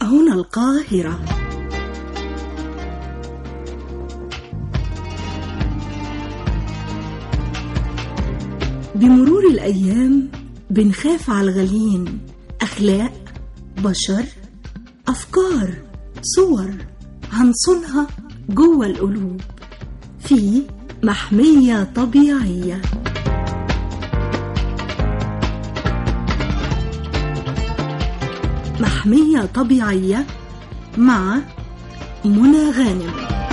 هنا القاهرة بمرور الأيام بنخاف على الغاليين أخلاق بشر أفكار صور هنصونها جوه القلوب في محمية طبيعية محمية طبيعية مع منى غانم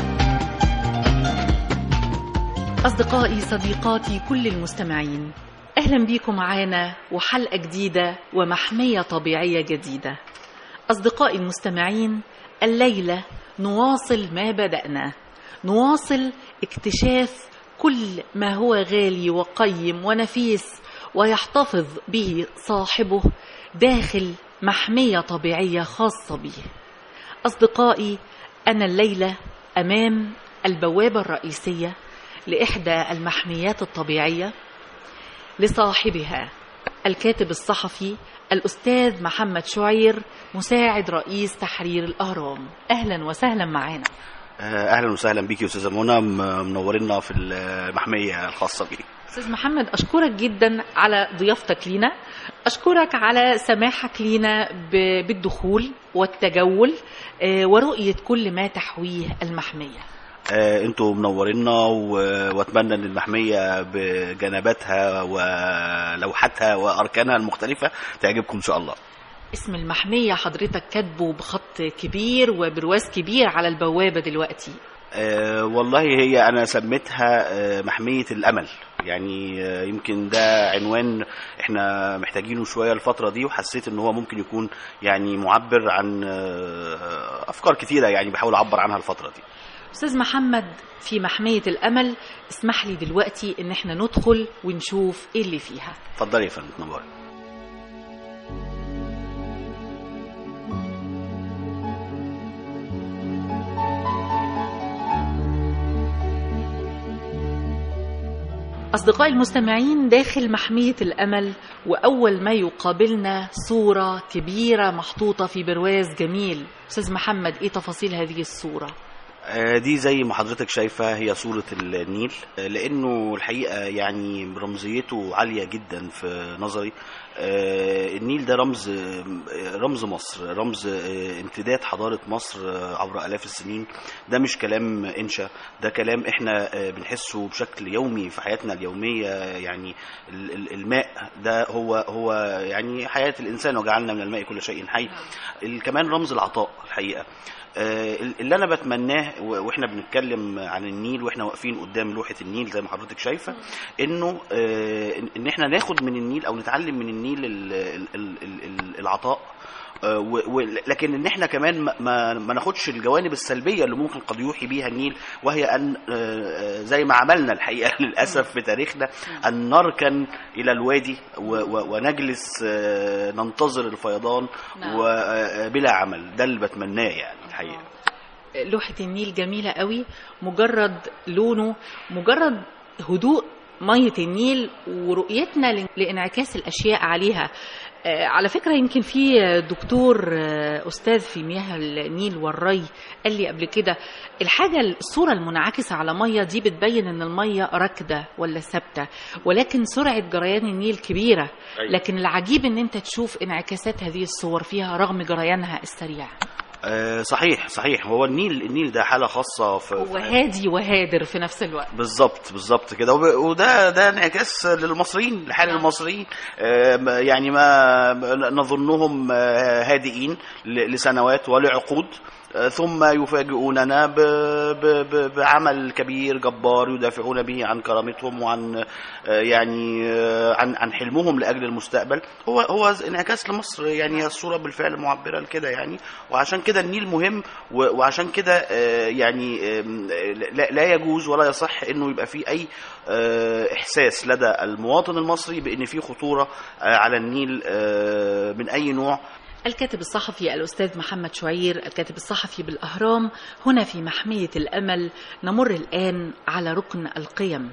أصدقائي صديقاتي كل المستمعين أهلا بيكم معانا وحلقة جديدة ومحمية طبيعية جديدة أصدقائي المستمعين الليلة نواصل ما بدأنا نواصل اكتشاف كل ما هو غالي وقيم ونفيس ويحتفظ به صاحبه داخل محمية طبيعية خاصة به أصدقائي أنا الليلة أمام البوابة الرئيسية لإحدى المحميات الطبيعية لصاحبها الكاتب الصحفي الأستاذ محمد شعير مساعد رئيس تحرير الأهرام أهلا وسهلا معنا اهلا وسهلا بيكي استاذه منى م- منورنا في المحميه الخاصه بي أستاذ محمد أشكرك جدا على ضيافتك لينا أشكرك على سماحك لينا ب- بالدخول والتجول آه، ورؤية كل ما تحويه المحمية آه، انتوا منورينا و- واتمنى ان المحميه بجنباتها ولوحاتها واركانها المختلفه تعجبكم ان شاء الله اسم المحمية حضرتك كاتبه بخط كبير وبرواز كبير على البوابة دلوقتي أه والله هي انا سميتها أه محميه الامل يعني أه يمكن ده عنوان احنا محتاجينه شويه الفتره دي وحسيت ان هو ممكن يكون يعني معبر عن أه افكار كتيره يعني بحاول اعبر عنها الفتره دي أستاذ محمد في محمية الأمل اسمح لي دلوقتي إن احنا ندخل ونشوف إيه اللي فيها اتفضلي يا فندم نوري أصدقائي المستمعين داخل محمية الأمل وأول ما يقابلنا صورة كبيرة محطوطة في برواز جميل أستاذ محمد إيه تفاصيل هذه الصورة؟ آه، دي زي ما حضرتك شايفة هي صورة النيل آه، لأنه الحقيقة يعني رمزيته عالية جدا في نظري آه، النيل ده رمز آه، رمز مصر رمز آه، امتداد حضارة مصر آه، عبر آلاف السنين ده مش كلام إنشا ده كلام إحنا آه، بنحسه بشكل يومي في حياتنا اليومية يعني ال- ال- الماء ده هو هو يعني حياة الإنسان وجعلنا من الماء كل شيء حي ال- كمان رمز العطاء الحقيقة آه، اللي انا بتمناه و- واحنا بنتكلم عن النيل واحنا واقفين قدام لوحه النيل زي ما حضرتك شايفه انه آه، إن- ان احنا ناخد من النيل او نتعلم من النيل ال- ال- ال- ال- العطاء آه، و- و- لكن ان احنا كمان ما- ما ما ناخدش الجوانب السلبيه اللي ممكن قد يوحي بيها النيل وهي ان آه، آه، زي ما عملنا الحقيقه للاسف في تاريخنا ان نركن الى الوادي و- و- ونجلس آه، ننتظر الفيضان نعم. وبلا عمل ده اللي بتمناه يعني الحقيقه لوحة النيل جميلة قوي مجرد لونه مجرد هدوء مية النيل ورؤيتنا ل- لانعكاس الأشياء عليها آه، على فكرة يمكن في دكتور آه، أستاذ في مياه النيل والري قال لي قبل كده الحاجة الصورة المنعكسة على مية دي بتبين إن المية راكدة ولا ثابتة ولكن سرعة جريان النيل كبيرة أيوة. لكن العجيب إن أنت تشوف انعكاسات هذه الصور فيها رغم جريانها السريع آه، صحيح صحيح هو النيل النيل ده حاله خاصه في هو في- هادي وهادر في نفس الوقت بالظبط بالظبط كده وب- وده ده انعكاس للمصريين لحال نعم. المصريين آه، ما- يعني ما نظنهم آه، هادئين ل- لسنوات ولعقود آه، ثم يفاجئوننا ب- ب- ب- بعمل كبير جبار يدافعون به عن كرامتهم وعن آه، يعني آه، عن عن حلمهم لاجل المستقبل هو هو انعكاس لمصر يعني هي الصوره بالفعل معبره لكده يعني وعشان كده النيل مهم و- وعشان كده آه، يعني آم، لا لا يجوز ولا يصح انه يبقى في اي آه، احساس لدى المواطن المصري بان في خطوره آه، على النيل آه، من اي نوع الكاتب الصحفي الأستاذ محمد شعير الكاتب الصحفي بالأهرام هنا في محمية الأمل نمر الآن على ركن القيم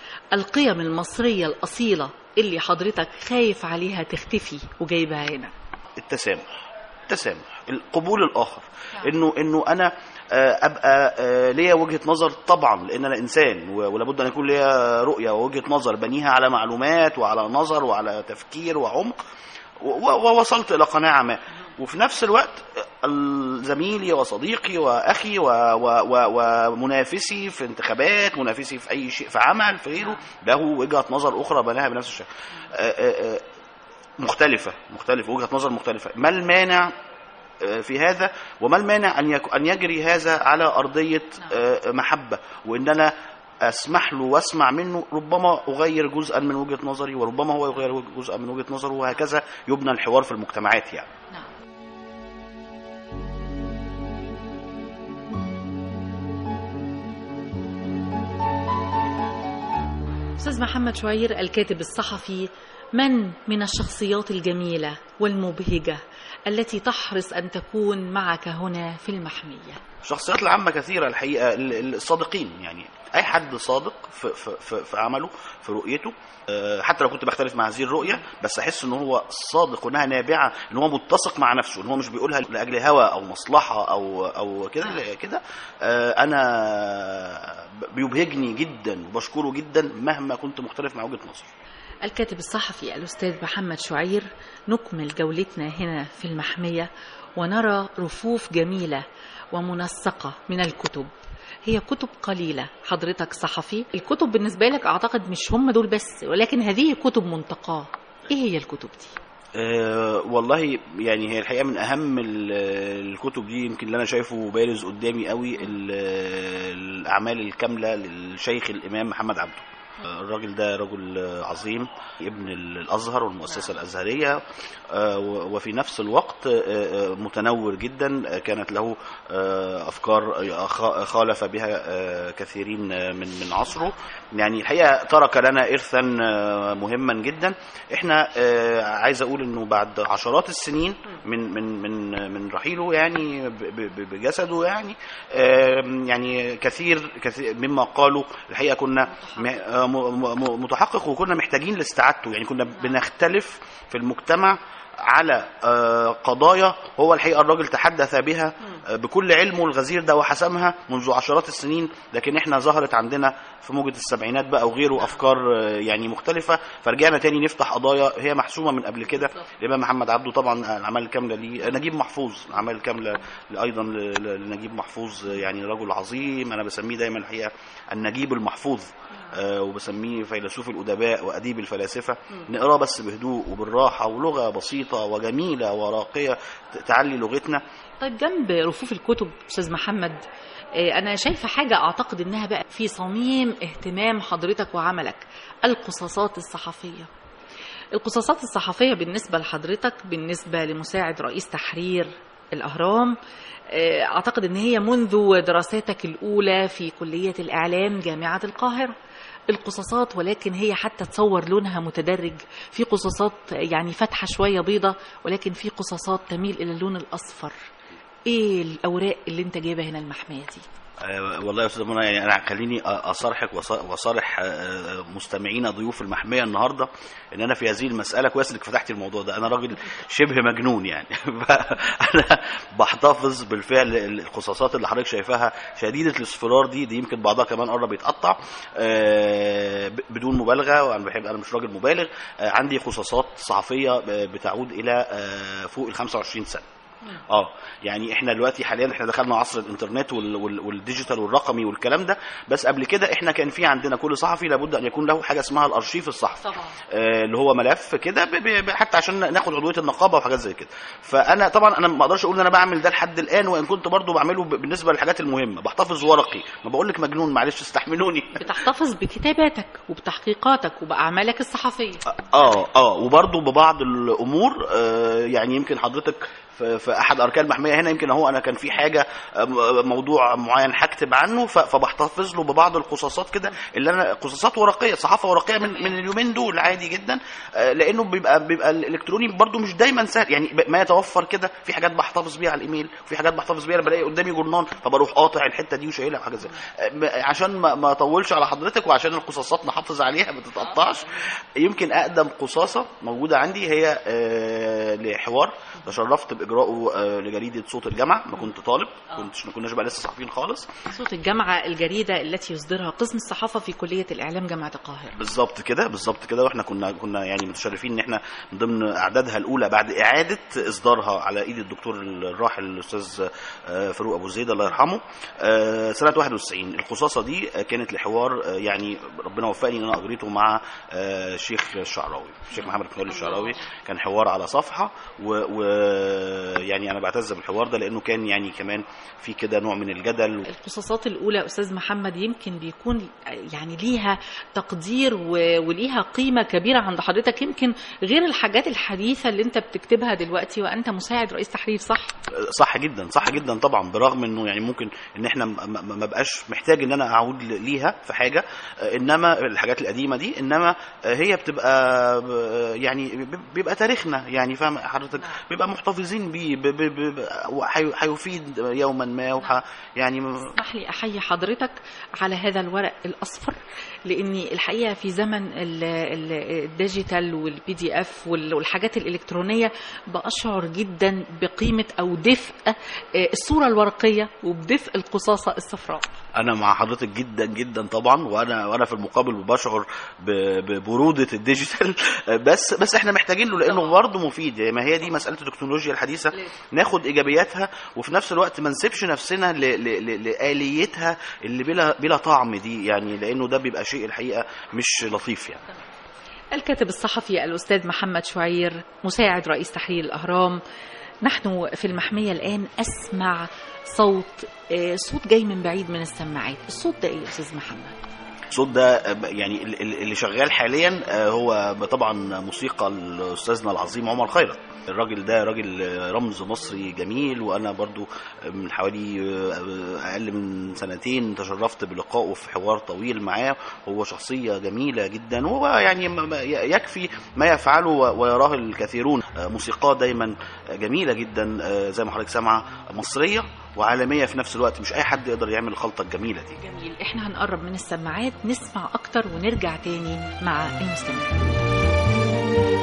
القيم المصرية الأصيلة اللي حضرتك خايف عليها تختفي وجايبها هنا التسامح التسامح القبول الاخر نعم. انه انه انا آه، ابقى آه، ليا وجهه نظر طبعا لان انا انسان و- ولابد ان يكون ليا رؤيه ووجهه نظر بنيها على معلومات وعلى نظر وعلى تفكير وعمق و- و- ووصلت الى قناعه ما وفي نفس الوقت ال- زميلي وصديقي واخي و- و- و- ومنافسي في انتخابات منافسي في اي شيء في عمل في غيره له وجهه نظر اخرى بناها بنفس الشكل آه، آه، آه، مختلفه مختلفه وجهه نظر مختلفه ما المانع آه، في هذا وما المانع ان يك- ان يجري هذا على ارضيه آه، محبه وان انا اسمح له واسمع منه ربما اغير جزءا من وجهه نظري وربما هو يغير جزءا من وجهه نظره وهكذا يبنى الحوار في المجتمعات يعني نعم أستاذ محمد شعير الكاتب الصحفي من من الشخصيات الجميلة والمبهجة التي تحرص أن تكون معك هنا في المحمية الشخصيات العامة كثيرة الحقيقة ال- ال- الصادقين يعني أي حد صادق في, في, في, في عمله في رؤيته آه، حتى لو كنت بختلف مع هذه الرؤية بس أحس إن هو صادق وإنها نابعة إن هو متسق مع نفسه إن هو مش بيقولها لأجل هوى أو مصلحة أو أو كده كده آه، أنا بيبهجني جدا وبشكره جدا مهما كنت مختلف مع وجهة نظره الكاتب الصحفي الأستاذ محمد شعير نكمل جولتنا هنا في المحمية ونرى رفوف جميلة ومنسقة من الكتب هي كتب قليلة حضرتك صحفي الكتب بالنسبة لك أعتقد مش هم دول بس ولكن هذه كتب منتقاة إيه هي الكتب دي؟ أه والله يعني هي الحقيقه من اهم ال- الكتب دي يمكن اللي انا شايفه بارز قدامي قوي ال- الاعمال الكامله للشيخ الامام محمد عبده آه، الراجل ده رجل آه، عظيم ابن الازهر والمؤسسه الازهريه آه، و- وفي نفس الوقت آه، آه، متنور جدا آه، كانت له آه، افكار آه، خ- خالف بها آه، كثيرين آه، من من عصره يعني الحقيقه ترك لنا ارثا آه، مهما جدا احنا آه، عايز اقول انه بعد عشرات السنين من من من من رحيله يعني ب- ب- بجسده يعني آم، يعني كثير كثير مما قالوا الحقيقه كنا م- آه، م- م- متحقق وكنا محتاجين لاستعادته يعني كنا بنختلف في المجتمع على آه، قضايا هو الحقيقه الراجل تحدث بها آه، بكل علمه الغزير ده وحسمها منذ عشرات السنين لكن احنا ظهرت عندنا في موجه السبعينات بقى وغيره افكار آه، يعني مختلفه فرجعنا تاني نفتح قضايا هي محسومه من قبل كده الامام محمد عبده طبعا الاعمال الكامله ليه نجيب محفوظ الاعمال الكامله ايضا ل- ل- لنجيب محفوظ يعني رجل عظيم انا بسميه دايما الحقيقه النجيب المحفوظ آه، وبسميه فيلسوف الادباء واديب الفلاسفه نقراه بس بهدوء وبالراحه ولغه بسيطه وجميله وراقيه ت- تعلي لغتنا طيب جنب رفوف الكتب استاذ محمد آه، انا شايفه حاجه اعتقد انها بقى في صميم اهتمام حضرتك وعملك القصاصات الصحفيه القصاصات الصحفيه بالنسبه لحضرتك بالنسبه لمساعد رئيس تحرير الاهرام آه، اعتقد ان هي منذ دراساتك الاولى في كليه الاعلام جامعه القاهره القصاصات ولكن هي حتى تصور لونها متدرج في قصاصات يعني فاتحه شويه بيضه ولكن في قصاصات تميل الى اللون الاصفر ايه الاوراق اللي انت جايبها هنا المحميه دي آه، والله يا استاذ منى يعني انا خليني اصارحك وص- واصارح آه، مستمعينا ضيوف المحميه النهارده ان انا في هذه المساله كويس انك فتحتي الموضوع ده انا راجل شبه مجنون يعني فانا بحتفظ بالفعل القصاصات اللي حضرتك شايفاها شديده الاصفرار دي دي يمكن بعضها كمان قرب يتقطع آه، ب- بدون مبالغه وانا بحب انا مش راجل مبالغ آه، عندي قصاصات صحفيه آه، بتعود الى آه، فوق ال 25 سنه اه يعني احنا دلوقتي حاليا احنا دخلنا عصر الانترنت وال وال والديجيتال والرقمي والكلام ده بس قبل كده احنا كان في عندنا كل صحفي لابد ان يكون له حاجه اسمها الارشيف الصحفي طبعا آه، اللي هو ملف كده ب- ب- ب- حتى عشان ناخد عضويه النقابه وحاجات زي كده فانا طبعا انا ما اقدرش اقول ان انا بعمل ده لحد الان وان كنت برضو بعمله ب- بالنسبه للحاجات المهمه بحتفظ ورقي ما بقول لك مجنون معلش استحملوني بتحتفظ بكتاباتك وبتحقيقاتك وباعمالك الصحفيه اه اه وبرضه ببعض الامور آه يعني يمكن حضرتك في, في احد اركان المحميه هنا يمكن هو انا كان في حاجه آه، م- موضوع معين هكتب عنه ف- فبحتفظ له ببعض القصاصات كده اللي انا قصاصات ورقيه صحافه ورقيه من, من اليومين دول عادي جدا آه، لانه بيبقى بيبقى الالكتروني برضه مش دايما سهل يعني ب- ما يتوفر كده في حاجات بحتفظ بيها على الايميل وفي حاجات بحتفظ بيها أنا بلاقي قدامي جورنان فبروح قاطع الحته دي وشايلها وحاجه زي آه، م- عشان ما ما اطولش على حضرتك وعشان القصاصات نحافظ عليها ما تتقطعش يمكن اقدم قصاصه موجوده عندي هي آه، لحوار تشرفت اجراؤه آه، لجريده صوت الجامعه ما كنت طالب كنتش ما كناش بقى لسه صحفيين خالص صوت الجامعة الجريدة التي يصدرها قسم الصحافة في كلية الإعلام جامعة القاهرة بالظبط كده بالظبط كده واحنا كنا كنا يعني متشرفين ان احنا من ضمن اعدادها الاولى بعد اعاده اصدارها على ايد الدكتور الراحل الاستاذ آه، فاروق ابو زيد الله يرحمه آه، سنه 91 القصاصه دي آه، كانت لحوار آه، يعني ربنا وفقني ان انا اجريته مع آه، الشيخ الشعراوي الشيخ محمد كمال الشعراوي كان حوار على صفحه ويعني انا بعتز بالحوار ده لانه كان يعني كمان في كده نوع من الجدل القصاصات الأولى أستاذ محمد يمكن بيكون يعني ليها تقدير و- وليها قيمة كبيرة عند حضرتك يمكن غير الحاجات الحديثة اللي أنت بتكتبها دلوقتي وأنت مساعد رئيس تحرير صح؟ صح جدا صح جدا طبعا برغم انه يعني ممكن ان احنا ما- ما ما بقاش محتاج ان انا اعود ل- ليها في حاجه آه، انما الحاجات القديمه دي انما آه، هي بتبقى آه، يعني بيب- بيبقى تاريخنا يعني فاهم حضرتك بيبقى محتفظين بيه ب- ب- ب- وحي- هيفيد يوما ما وح يعني م- اسمح لي احيي حضرتك على هذا الورق الاصفر لاني الحقيقه في زمن ال- ال- الديجيتال والبي دي اف وال- والحاجات الالكترونيه باشعر جدا بقيمه او دفء آه، الصوره الورقيه وبدفء القصاصه الصفراء انا مع حضرتك جدا جدا طبعا وانا وانا في المقابل بشعر ب- ببروده الديجيتال بس بس احنا محتاجين له لانه برضه مفيد يعني ما هي دي مساله التكنولوجيا الحديثه ناخد ايجابياتها وفي نفس الوقت ما نسيبش نفسنا ل- ل- ل- لاليتها اللي بلا بلا طعم دي يعني لانه ده بيبقى شيء الحقيقه مش لطيف يعني الكاتب الصحفي الأستاذ محمد شعير مساعد رئيس تحرير الأهرام نحن في المحمية الآن أسمع صوت آه، صوت جاي من بعيد من السماعات الصوت ده إيه يا أستاذ محمد؟ الصوت ده آه، يعني ال- ال- اللي شغال حاليا آه، هو طبعا موسيقى الاستاذنا العظيم عمر خيرت الراجل ده راجل آه، رمز مصري جميل وانا برضو من حوالي آه، اقل من سنتين تشرفت بلقائه في حوار طويل معاه هو شخصيه جميله جدا وهو يعني م- م- يكفي ما يفعله و- ويراه الكثيرون آه، موسيقاه دايما جميله جدا آه، زي ما حضرتك سامعه مصريه وعالميه في نفس الوقت مش اي حد يقدر يعمل الخلطه الجميله دي جميل احنا هنقرب من السماعات نسمع أكتر ونرجع تاني مع المستمعين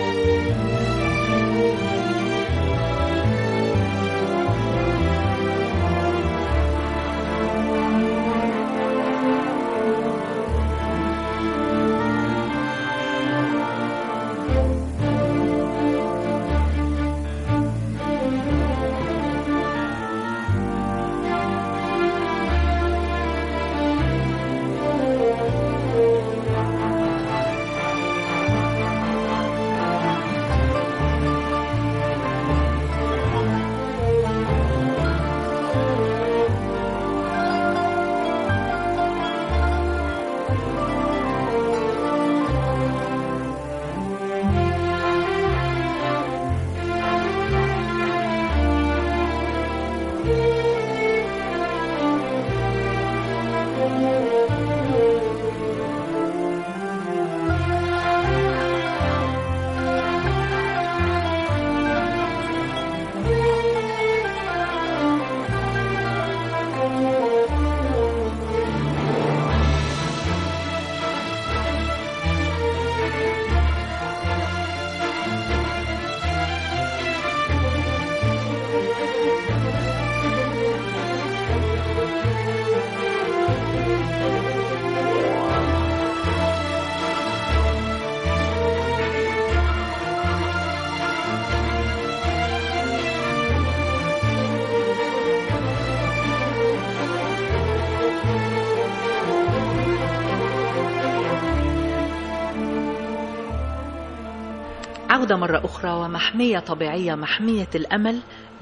عودة مرة أخرى ومحمية طبيعية محمية الأمل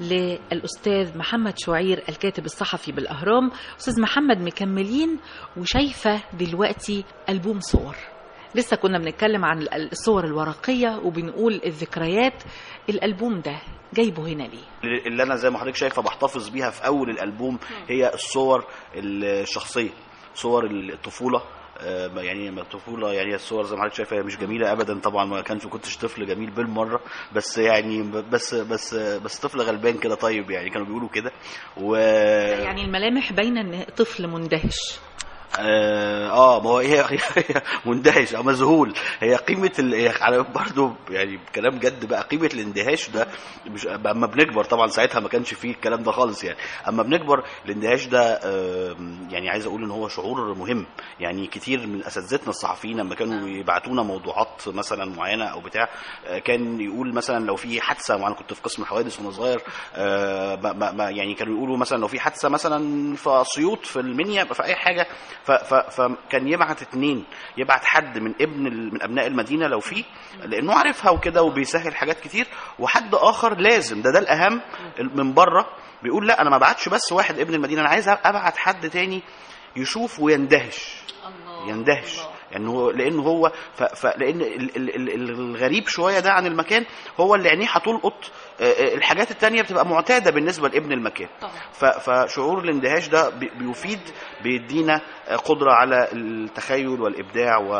للأستاذ محمد شعير الكاتب الصحفي بالأهرام أستاذ محمد مكملين وشايفة دلوقتي ألبوم صور لسه كنا بنتكلم عن الصور الورقية وبنقول الذكريات الألبوم ده جايبه هنا ليه اللي انا زي ما حضرتك شايفه بحتفظ بيها في اول الالبوم هي الصور الشخصيه صور الطفوله آه، يعني لما الطفوله يعني الصور زي ما حضرتك شايفه هي مش جميله ابدا طبعا ما كانش كنتش طفل جميل بالمره بس يعني بس بس بس طفل غلبان كده طيب يعني كانوا بيقولوا كده و يعني الملامح باينة إن طفل مندهش اه آه، ما هو هي هي مندهش او مذهول هي قيمه ال... هي على برضه يعني كلام جد بقى قيمه الاندهاش ده مش اما بنكبر طبعا ساعتها ما كانش فيه الكلام ده خالص يعني اما بنكبر الاندهاش ده آه، يعني عايز اقول ان هو شعور مهم يعني كتير من اساتذتنا الصحفيين لما كانوا يبعتونا موضوعات مثلا معينه او بتاع آه، كان يقول مثلا لو في حادثه وانا كنت في قسم الحوادث وانا صغير آه، ما- ما- ما- يعني كانوا يقولوا مثلا لو في حادثه مثلا في اسيوط في المنيا في اي حاجه ف- ف- فكان يبعت اتنين يبعت حد من ابن ال- من ابناء المدينه لو في لانه عارفها وكده وبيسهل حاجات كتير وحد اخر لازم ده ده الاهم من بره بيقول لا انا ما بعتش بس واحد ابن المدينه انا عايز ابعت حد تاني يشوف ويندهش يندهش يعني هو لان هو ف... ف... لان ال... ال... ال- الغريب شويه ده عن المكان هو اللي عينيه هتلقط آه، آه، الحاجات التانية بتبقى معتاده بالنسبه لابن المكان طبعا. ف... فشعور الاندهاش ده بي- بيفيد بيدينا آه، قدره على التخيل والابداع و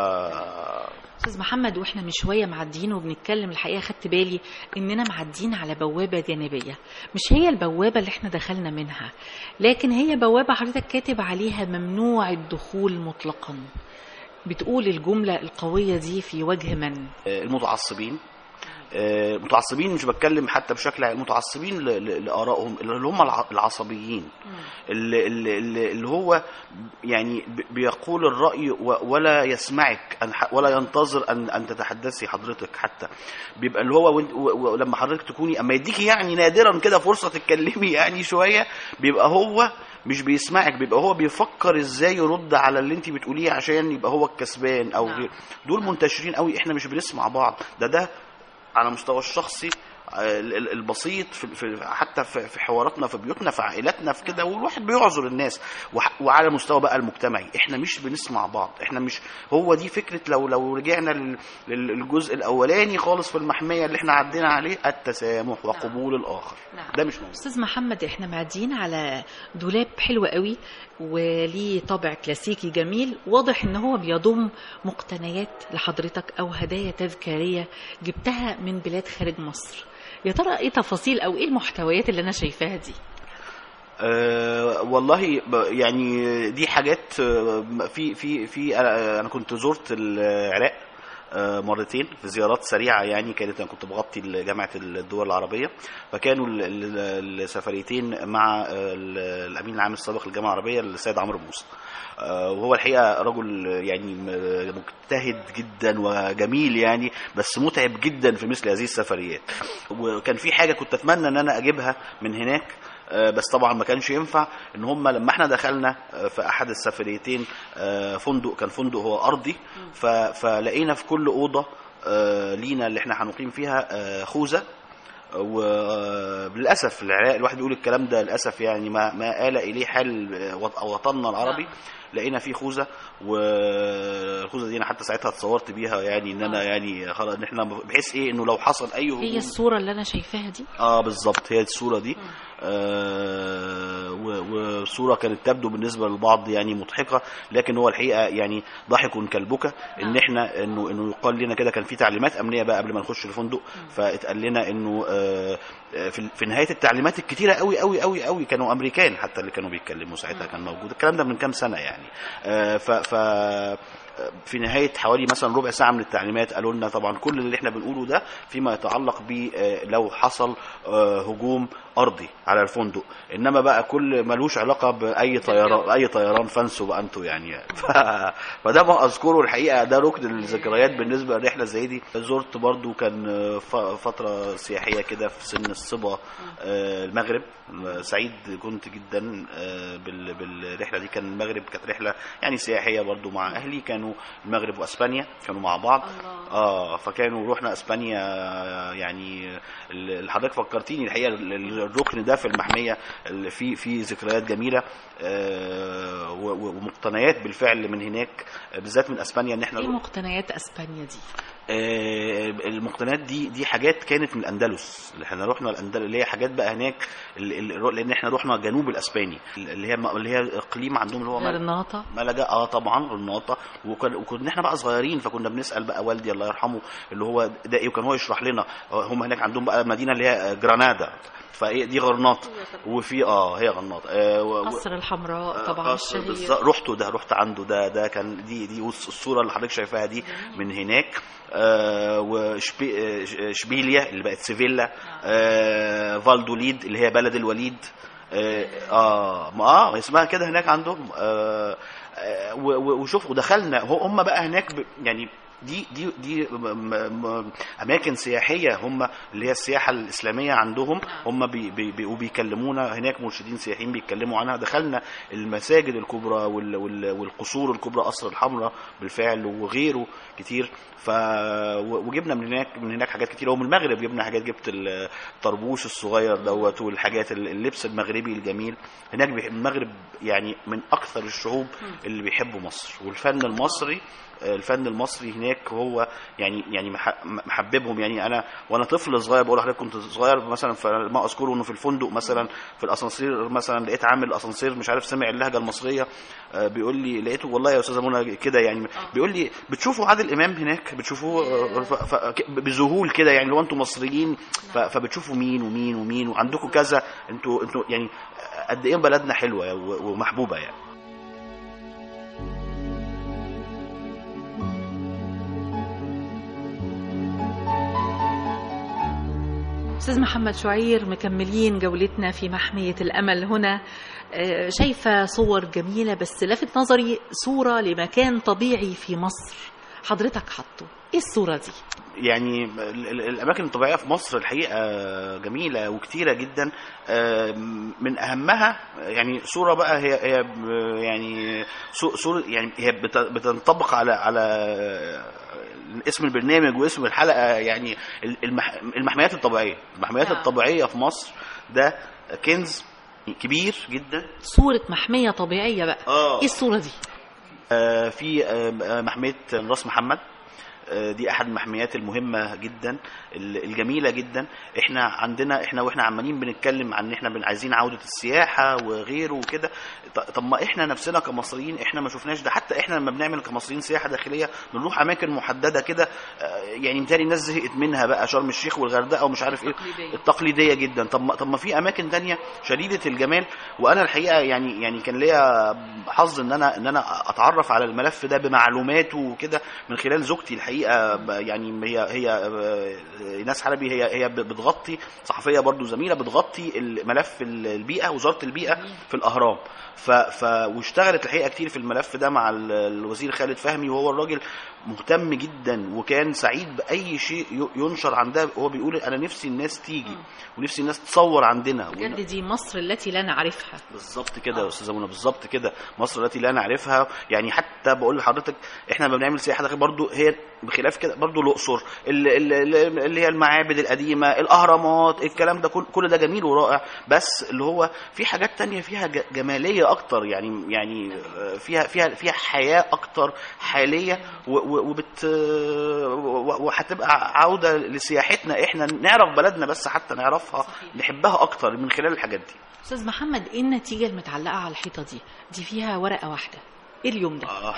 استاذ محمد واحنا من شويه معديين وبنتكلم الحقيقه خدت بالي اننا معديين على بوابه جانبيه مش هي البوابه اللي احنا دخلنا منها لكن هي بوابه حضرتك كاتب عليها ممنوع الدخول مطلقا بتقول الجمله القويه دي في وجه من آه، المتعصبين آه، متعصبين مش بتكلم حتى بشكل عام متعصبين ل- ل- لارائهم اللي هم الع- العصبيين اللي, اللي, اللي اللي هو يعني ب- بيقول الراي و- ولا يسمعك أن ح- ولا ينتظر ان ان تتحدثي حضرتك حتى بيبقى اللي هو وانت- و- ولما حضرتك تكوني اما يديكي يعني نادرا كده فرصه تتكلمي يعني شويه بيبقى هو مش بيسمعك بيبقى هو بيفكر ازاي يرد على اللي انت بتقوليه عشان يبقى هو الكسبان او نعم. غير دول منتشرين قوي احنا مش بنسمع بعض ده ده على مستوى الشخصي آه، ال- ال- البسيط في في حتى في في حواراتنا في بيوتنا في عائلاتنا في كده والواحد بيعذر الناس وح- وعلى مستوى بقى المجتمعي احنا مش بنسمع بعض احنا مش هو دي فكره لو لو رجعنا لل- لل- للجزء الاولاني خالص في المحميه اللي احنا عدينا عليه التسامح وقبول الاخر نعم. ده مش موجود استاذ محمد احنا معديين على دولاب حلو قوي وليه طابع كلاسيكي جميل واضح ان هو بيضم مقتنيات لحضرتك او هدايا تذكاريه جبتها من بلاد خارج مصر يا ترى ايه تفاصيل او ايه المحتويات اللي انا شايفاها دي أه والله ب- يعني دي حاجات آه، في في في آه، انا كنت زرت العراق آه، مرتين في زيارات سريعه يعني كانت انا كنت بغطي جامعه الدول العربيه فكانوا ال- ال- السفريتين مع آه، ال- الامين العام السابق للجامعه العربيه السيد عمرو موسى آه، وهو الحقيقه رجل يعني م- مجتهد جدا وجميل يعني بس متعب جدا في مثل هذه السفريات وكان في حاجه كنت اتمنى ان انا اجيبها من هناك آه، بس طبعا ما كانش ينفع ان هم لما احنا دخلنا آه، في احد السفريتين آه، فندق كان فندق هو ارضي ف- فلقينا في كل اوضه آه، لينا اللي احنا هنقيم فيها آه، خوذه وللاسف العراق الواحد بيقول الكلام ده للاسف يعني ما ما آل اليه حال آه، وط- وطننا العربي لقينا فيه خوذه والخوذه دي انا حتى ساعتها اتصورت بيها يعني ان انا يعني خلاص ان احنا بحيث ايه انه لو حصل اي هي هجوم الصوره اللي انا شايفاها دي اه بالظبط هي الصوره دي آه و- والصوره كانت تبدو بالنسبه للبعض يعني مضحكه لكن هو الحقيقه يعني ضحك كالبكا ان احنا انه انه يقال لنا كده كان في تعليمات امنيه بقى قبل ما نخش الفندق فاتقال لنا انه آه آه، في في نهايه التعليمات الكتيره قوي قوي قوي قوي كانوا امريكان حتى اللي كانوا بيتكلموا ساعتها كان موجود الكلام ده من كام سنه يعني آه ف ف في نهايه حوالي مثلا ربع ساعه من التعليمات قالوا لنا طبعا كل اللي احنا بنقوله ده فيما يتعلق ب آه، لو حصل آه، هجوم ارضي على الفندق انما بقى كل ملوش علاقه باي طيران اي طيران فانسوا بقى انتوا يعني ف... فده ما اذكره الحقيقه ده ركن الذكريات بالنسبه لرحله زي دي زرت برضو كان آه، ف- فتره سياحيه كده في سن الصبا آه، المغرب سعيد كنت جدا آه، بال- بالرحله دي كان المغرب كانت رحله يعني سياحيه برضو مع اهلي كانوا المغرب واسبانيا كانوا مع بعض الله. اه فكانوا رحنا اسبانيا يعني اللي حضرتك فكرتيني الحقيقه ال- الركن ده في المحميه اللي فيه فيه ذكريات جميله آه، و- و- ومقتنيات بالفعل من هناك آه، بالذات من اسبانيا ان احنا ايه مقتنيات اسبانيا دي آه، المقتنيات دي دي حاجات كانت من الاندلس اللي احنا رحنا الاندلس اللي هي حاجات بقى هناك ال- ال- لان احنا رحنا جنوب الاسباني اللي هي اللي هي اقليم عندهم اللي هو مل- غرناطه ملجا اه طبعا رناطه وكان وكنا احنا بقى صغيرين فكنا بنسال بقى والدي الله يرحمه اللي هو ده ايه وكان هو يشرح لنا آه، هم هناك عندهم بقى مدينه اللي هي جرانادا فهي دي غرناطه وفي اه هي غرناطه آه و- و- قصر الحمراء طبعا آه، الشهير بالظبط رحته ده رحت عنده ده ده كان دي دي الصوره اللي حضرتك شايفاها دي من هناك آه وشبيليا اللي بقت سيفيلا آه فالدوليد اللي هي بلد الوليد اه اه ما اه اسمها كده هناك عندهم آه آه، و- و- وشوف ودخلنا هو- هم بقى هناك ب- يعني دي دي دي م- م- اماكن سياحيه هم اللي هي السياحه الاسلاميه عندهم هم بي بي بي وبيكلمونا هناك مرشدين سياحيين بيتكلموا عنها دخلنا المساجد الكبرى وال وال والقصور الكبرى قصر الحمراء بالفعل وغيره كتير ف و- وجبنا من هناك من هناك حاجات كتير ومن المغرب جبنا حاجات جبت الطربوش الصغير دوت والحاجات اللبس المغربي الجميل هناك بيح- المغرب يعني من اكثر الشعوب اللي بيحبوا مصر والفن المصري الفن المصري هناك هو يعني يعني مح- محببهم يعني انا وانا طفل صغير بقول لحضرتك كنت صغير مثلا فما اذكره انه في الفندق مثلا في الاسانسير مثلا لقيت عامل اسانسير مش عارف سمع اللهجه المصريه آه، بيقول لي لقيته والله يا استاذه منى كده يعني بيقول لي بتشوفوا عادل امام هناك بتشوفوه آه، ف- ف- ك- بذهول كده يعني لو انتم مصريين ف- فبتشوفوا مين ومين ومين وعندكم كذا انتوا انتوا يعني قد ايه بلدنا حلوه و- ومحبوبه يعني استاذ محمد شعير مكملين جولتنا في محمية الأمل هنا آه، شايفة صور جميلة بس لفت نظري صورة لمكان طبيعي في مصر حضرتك حطه ايه الصورة دي يعني ال- ال- الاماكن الطبيعيه في مصر الحقيقه جميله وكتيره جدا آم، من اهمها يعني صوره بقى هي هي ب- يعني صو- صوره يعني هي بت- بتنطبق على على اسم البرنامج واسم الحلقه يعني المح- المحميات الطبيعيه المحميات نعم. الطبيعيه في مصر ده كنز كبير جدا صورة محمية طبيعية بقى اه ايه الصورة دي آه، في آه، محمية راس محمد آه، دي احد المحميات المهمه جدا ال- الجميله جدا احنا عندنا احنا واحنا عمالين بنتكلم عن ان احنا بن- عايزين عوده السياحه وغيره وكده ط- طب ما احنا نفسنا كمصريين احنا ما شفناش ده حتى احنا لما بنعمل كمصريين سياحه داخليه بنروح اماكن محدده كده آه، يعني متهيألي الناس زهقت منها بقى شرم الشيخ والغردقه ومش عارف ايه التقليدية. التقليديه جدا طب ما طب ما في اماكن تانية شديده الجمال وانا الحقيقه يعني يعني كان ليا حظ ان انا ان انا اتعرف على الملف ده بمعلوماته وكده من خلال زوجتي الحقيقه ب- يعني هي هي آه، ناس حلبي هي هي بتغطي صحفيه برضو زميله بتغطي الملف البيئه وزاره البيئه في الاهرام ف ف واشتغلت الحقيقه كتير في الملف ده مع ال- الوزير خالد فهمي وهو الراجل مهتم جدا وكان سعيد باي شيء ي- ينشر عن ده هو بيقول انا نفسي الناس تيجي ونفسي الناس تصور عندنا بجد دي مصر التي لا نعرفها بالظبط كده يا استاذه منى بالظبط كده مصر التي لا نعرفها يعني حتى بقول لحضرتك احنا لما بنعمل سياحه داخل برضو هي بخلاف كده برضو الاقصر ال- ال- ال- اللي هي المعابد القديمه الاهرامات الكلام ده كل كل ده جميل ورائع بس اللي هو في حاجات تانية فيها ج- جماليه اكتر يعني يعني آه، فيها فيها فيها حياه اكتر حاليه و- و- وبت و- وهتبقى عوده لسياحتنا احنا نعرف بلدنا بس حتى نعرفها نحبها اكتر من خلال الحاجات دي استاذ محمد ايه النتيجة المتعلقة على الحيطة دي دي فيها ورقة واحدة ايه اليوم ده آه.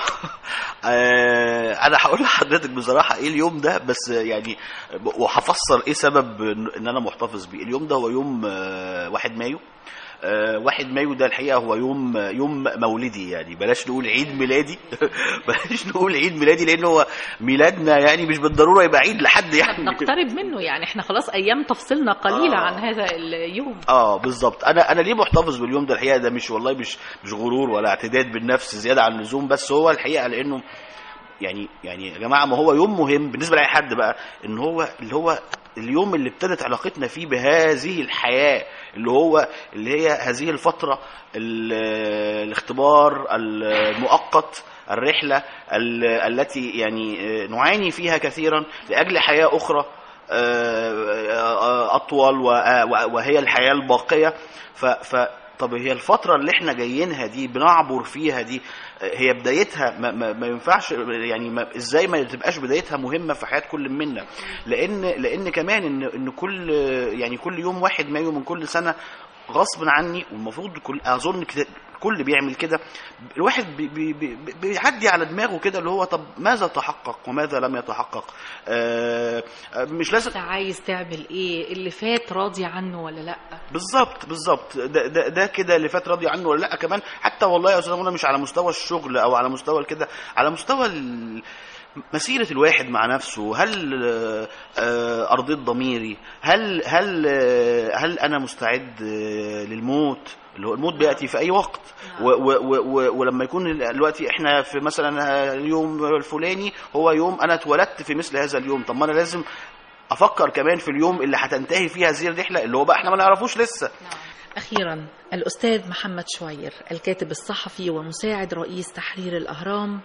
آه، انا هقول لحضرتك بصراحه ايه اليوم ده بس يعني وهفسر ايه سبب ان انا محتفظ بيه اليوم ده هو يوم آه، 1 مايو آه، 1 مايو ده الحقيقه هو يوم يوم مولدي يعني بلاش نقول عيد ميلادي بلاش نقول عيد ميلادي لان هو ميلادنا يعني مش بالضروره يبقى عيد لحد يعني نقترب منه يعني احنا خلاص ايام تفصلنا قليلة آه. عن هذا اليوم اه بالظبط انا انا ليه محتفظ باليوم ده الحقيقه ده مش والله مش مش غرور ولا اعتداد بالنفس زياده عن اللزوم بس هو الحقيقه لانه يعني يعني يا جماعه ما هو يوم مهم بالنسبه لاي حد بقى ان هو اللي هو اليوم اللي ابتدت علاقتنا فيه بهذه الحياه اللي هو اللي هي هذه الفتره ال- الاختبار المؤقت الرحله ال- التي يعني نعاني فيها كثيرا لاجل حياه اخرى آه، اطول و- وهي الحياه الباقيه ف ف طب هي الفترة اللي احنا جايينها دي بنعبر فيها دي آه، هي بدايتها ما, ما, ما ينفعش يعني ما ازاي ما تبقاش بدايتها مهمة في حياة كل منا لان لان كمان ان ان كل يعني كل يوم واحد مايو من كل سنة غصب عني والمفروض كل اظن كده الكل بيعمل كده الواحد بي بي بي بيعدي على دماغه كده اللي هو طب ماذا تحقق وماذا لم يتحقق آه آه، مش لازم انت عايز تعمل ايه اللي فات راضي عنه ولا لا بالظبط بالظبط ده, ده, ده كده اللي فات راضي عنه ولا لا كمان حتى والله يا استاذ منى مش على مستوى الشغل او على مستوى كده على مستوى ال- مسيرة الواحد مع نفسه هل آه، آه، أرضيت ضميري هل هل آه، هل أنا مستعد آه، للموت اللي هو الموت بيأتي في أي وقت و و و و ولما يكون دلوقتي احنا في مثلا اليوم الفلاني هو يوم أنا اتولدت في مثل هذا اليوم طب ما أنا لازم أفكر كمان في اليوم اللي هتنتهي فيه هذه الرحلة اللي هو بقى احنا ما نعرفوش لسه أخيرا الأستاذ محمد شوير الكاتب الصحفي ومساعد رئيس تحرير الأهرام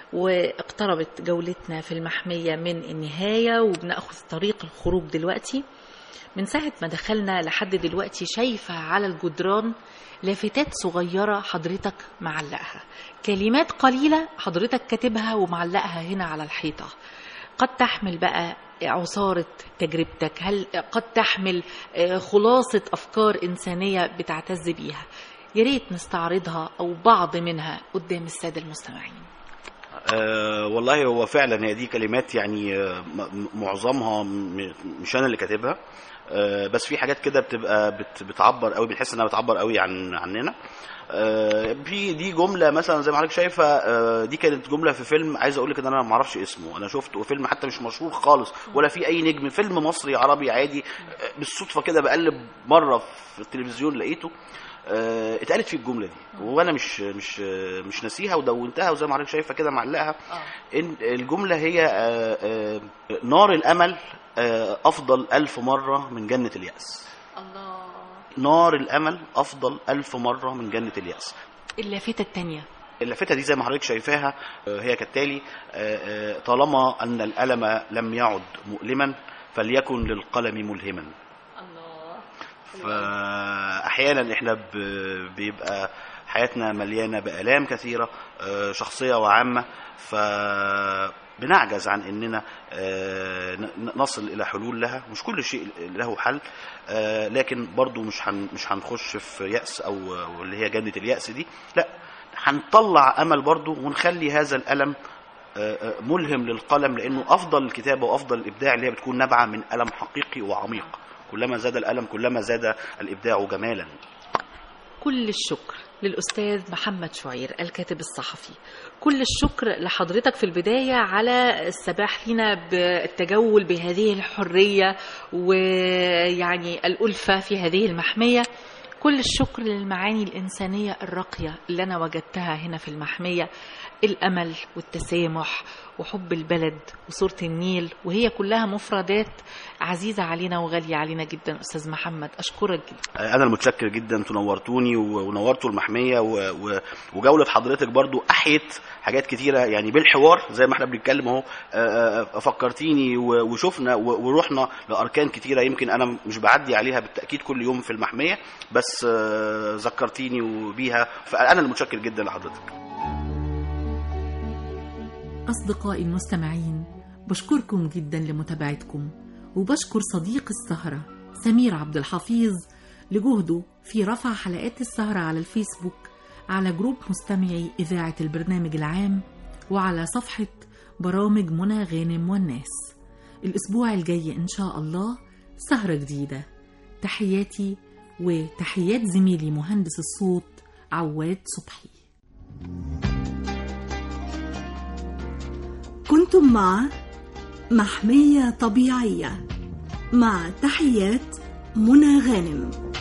واقتربت جولتنا في المحمية من النهاية وبنأخذ طريق الخروج دلوقتي من ساعة ما دخلنا لحد دلوقتي شايفة على الجدران لافتات صغيرة حضرتك معلقها كلمات قليلة حضرتك كاتبها ومعلقها هنا على الحيطة قد تحمل بقى عصارة تجربتك هل قد تحمل آه، خلاصة أفكار إنسانية بتعتز بيها يا ريت نستعرضها أو بعض منها قدام السادة المستمعين أه والله هو فعلا هي دي كلمات يعني آه، م- معظمها م- مش انا اللي كاتبها أه بس في حاجات كده بتبقى بت بتعبر قوي بنحس انها بتعبر قوي عن عننا أه في دي جمله مثلا زي ما حضرتك شايفه أه دي كانت جمله في فيلم عايز اقول لك ان انا ما اعرفش اسمه انا شفته فيلم حتى مش مشهور خالص ولا في اي نجم فيلم مصري عربي عادي آه، بالصدفه كده بقلب مره في التلفزيون لقيته آه، اتقالت فيه الجمله دي وانا مش مش آه، مش ناسيها ودونتها وزي ما حضرتك شايفه كده معلقها إن الجمله هي آه، آه، نار الامل آه، افضل ألف مره من جنه الياس الله نار الامل افضل ألف مره من جنه الياس اللافتة التانية اللافتة دي زي ما حضرتك شايفاها آه، هي كالتالي آه، آه، طالما أن الألم لم يعد مؤلما فليكن للقلم ملهما الله فأحيانا احنا ب- بيبقى حياتنا مليانة بآلام كثيرة آه، شخصية وعامة فبنعجز عن اننا آه، ن- نصل الى حلول لها مش كل شيء له حل آه، لكن برضو مش هن مش هنخش في يأس او أو اللي هي جنة اليأس دي لا هنطلع امل برضو ونخلي هذا الالم آه، آه، ملهم للقلم لانه افضل الكتابه وافضل الابداع اللي هي بتكون نابعه من الم حقيقي وعميق كلما زاد الالم كلما زاد الابداع جمالا كل الشكر للأستاذ محمد شعير الكاتب الصحفي كل الشكر لحضرتك في البداية على السماح لنا بالتجول بهذه الحرية ويعني الألفة في هذه المحمية كل الشكر للمعاني الإنسانية الراقية اللي أنا وجدتها هنا في المحمية الأمل والتسامح وحب البلد وصورة النيل وهي كلها مفردات عزيزة علينا وغالية علينا جدا أستاذ محمد أشكرك جدا انا المتشكر جدا انتوا نورتوني و- ونورتوا المحميه و- و- وجوله حضرتك برضو احيت حاجات كتيره يعني بالحوار زي ما احنا بنتكلم اهو آه، آه، فكرتيني و- وشفنا و- ورحنا لاركان كتيره يمكن انا مش بعدي عليها بالتاكيد كل يوم في المحميه بس آه، ذكرتيني بيها فانا المتشكر جدا لحضرتك أصدقائي المستمعين بشكركم جدا لمتابعتكم وبشكر صديق السهرة سمير عبد الحفيظ لجهده في رفع حلقات السهرة على الفيسبوك على جروب مستمعي إذاعة البرنامج العام وعلى صفحة برامج منى غانم والناس الأسبوع الجاي إن شاء الله سهرة جديدة تحياتي وتحيات زميلي مهندس الصوت عواد صبحي كنتم مع محمية طبيعية مع تحيات منى غانم